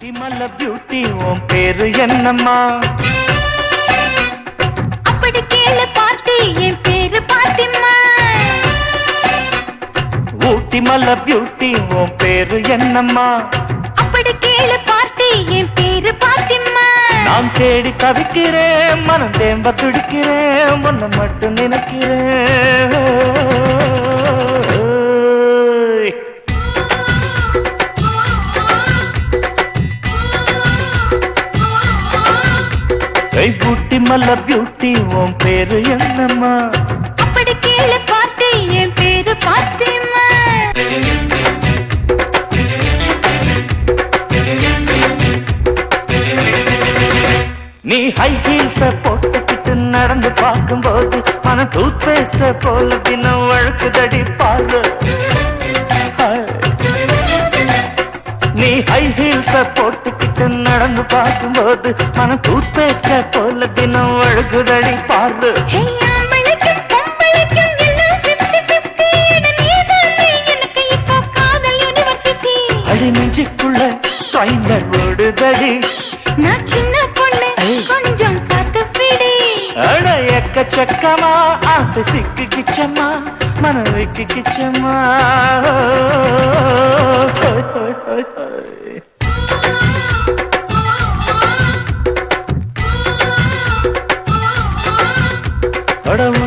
விமல beauty உன் பேரு என்னம்மா அப்படி கேளு பாட்டி என் பேரு பாத்திமா ஊட்டி மல்ல பியூட்டி உன் பேரு என்னம்மா அப்படி கேளு பாட்டி என் பேரு பாத்திமா நான் தேடி தவிக்கிறேன் மனம் தேம்ப துடிக்கிறேன் உன்னை மட்டும் நினைக்கிறேன் ஏய் பூட்டி மல்ல பியூட்டி உன் பேரு என்னம்மா அப்படி கேளு பாட்டி என் பேரு பாத்திமா நீ ஹை ஹீல்ஸ போட்டுக்கிட்டு நடந்து பார்க்கும்போது மன டூத் பேஸ்ட போல தினம் வழக்குதடி பாரு நீ ஹை ஹீல்ஸ போட்டுக்கிட்டு நடந்து பார்க்கும்போது மன டூத் பேஸ்ட போல தினம் வழக்குதடி பாரு ஹே, ஆம்பளைக்கும் பொம்பளைக்கும் எல்லாம் 50-50. என நீதானே எனக்கு இப்போ காதல் யூனிவர்சிட்டி. அடி நெஞ்சுக்குள்ள ட்ரைனர் ஓடுதடி நான் சின்ன பொண்ணு ஐ. கொஞ்சம் பார்த்து பிடி அட எக்கச்சக்கமா ஆசை சிக்கு கிச்சம்மா மனதுக்கு கிச்சம்மா அட